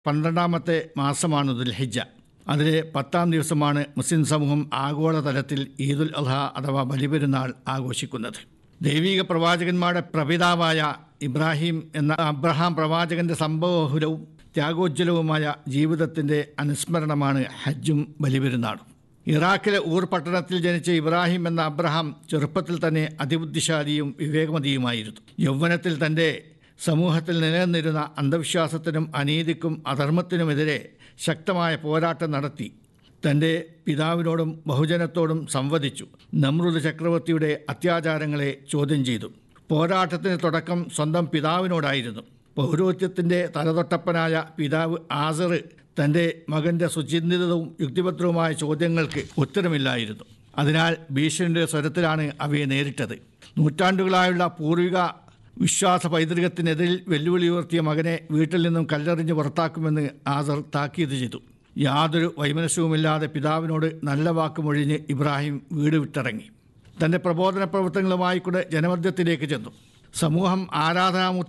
പന്ത്രണ്ടാമത്തെ മാസമാണ് ദുൽഹിജ അതിലെ പത്താം ദിവസമാണ് മുസ്ലിം സമൂഹം ആഗോളതലത്തിൽ ഈദുൽ അദ്ഹ അഥവാ ബലിപെരുന്നാൾ ആഘോഷിക്കുന്നത് ദൈവിക പ്രവാചകന്മാരുടെ പ്രപിതാവായ ഇബ്രാഹിം എന്ന അബ്രഹാം പ്രവാചകന്റെ സംഭവബഹുലവും ത്യാഗോജ്വലവുമായ ജീവിതത്തിന്റെ അനുസ്മരണമാണ് ഹജ്ജും ബലിപെരുന്നാളും ഇറാഖിലെ ഊർ പട്ടണത്തിൽ ജനിച്ച ഇബ്രാഹിം എന്ന അബ്രഹാം ചെറുപ്പത്തിൽ തന്നെ അതിബുദ്ധിശാലിയും വിവേകമതിയുമായിരുന്നു യൗവനത്തിൽ തൻ്റെ സമൂഹത്തിൽ നിലനിന്നിരുന്ന അന്ധവിശ്വാസത്തിനും അനീതിക്കും അധർമ്മത്തിനുമെതിരെ ശക്തമായ പോരാട്ടം നടത്തി തൻ്റെ പിതാവിനോടും ബഹുജനത്തോടും സംവദിച്ചു നമ്രുദ് ചക്രവർത്തിയുടെ അത്യാചാരങ്ങളെ ചോദ്യം ചെയ്തു പോരാട്ടത്തിന് തുടക്കം സ്വന്തം പിതാവിനോടായിരുന്നു പൗരോഹിത്യത്തിൻ്റെ തലതൊട്ടപ്പനായ പിതാവ് ആസർ തൻ്റെ മകൻ്റെ സുചിന്തിതവും യുക്തിഭദ്രവുമായ ചോദ്യങ്ങൾക്ക് ഉത്തരമില്ലായിരുന്നു അതിനാൽ ഭീഷണിയുടെ സ്വരത്തിലാണ് അവയെ നേരിട്ടത് നൂറ്റാണ്ടുകളായുള്ള പൂർവിക വിശ്വാസ പൈതൃകത്തിനെതിരിൽ വെല്ലുവിളി ഉയർത്തിയ മകനെ വീട്ടിൽ നിന്നും കല്ലെറിഞ്ഞ് പുറത്താക്കുമെന്ന് ആസർ താക്കീത് ചെയ്തു യാതൊരു വൈമനസ്യവുമില്ലാതെ പിതാവിനോട് നല്ല വാക്കുമൊഴിഞ്ഞ് ഇബ്രാഹിം വീട് വിട്ടിറങ്ങി തൻ്റെ പ്രബോധന പ്രവർത്തനങ്ങളുമായി കൂടെ ജനമധ്യത്തിലേക്ക് ചെന്നു സമൂഹം ആരാധനാമൂർത്തി